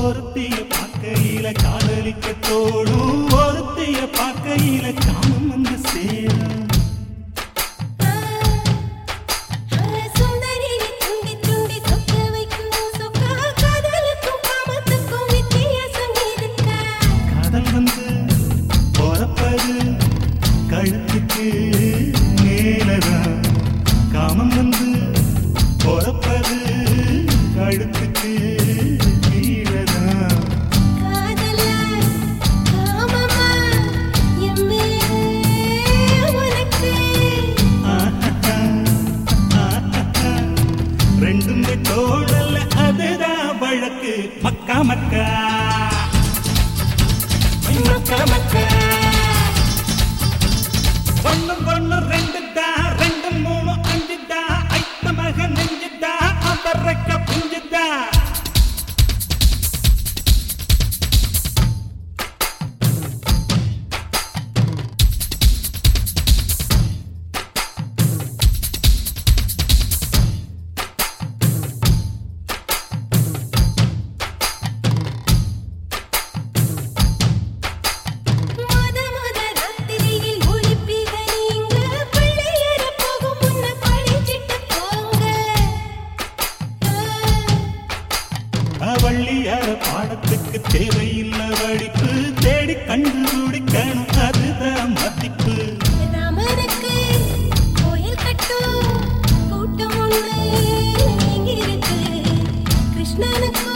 ஒருத்திய பார்க்கையில காதலிக்க தோடும் ஒருத்திய பார்க்கையில காமம் வந்து சேரும் சுந்தரி துண்டி துண்டி சொக்க வைக்கும் சொக்கா காதலுக்கும் காமத்துக்கும் வித்தியாசம் இருக்கா காதல் வந்து பொறப்பது கழுத்துக்கு மேலதான் காமம் வந்து பொறப்பது கழுத்துக்கு கீழதான் காதலா காமமா எம்மே உனக்கு ஆஹா, ஆஹா. ரெண்டுமே தோழல்ல அதுதான் வழக்கு மக்கா மக்கா ஐ, மக்கா மக்கா ஒண்ணு ஒண்ணு ரெண்டு தான் ரெண்டு மூணு அஞ்சு தான் ஐத்த மக நெஞ்சு தான் அவரக்க புஞ்சு தான் முத முத ராத்திரியில் ஒளிப்பிக நீங்க பிள்ளையர போகும் முன்ன படிச்சிட்டு போங்க வள்ளியார பாடத்துக்கு தேவையில்லை வடிப்பு தேடி கண்டுபிடிக்கணும் அதுதான் மதிப்பு ராமனுக்கு கோயில் கட்டும் கூட்டம் ஒண்ணு இங்கிருக்கு கிருஷ்ணனுக்கு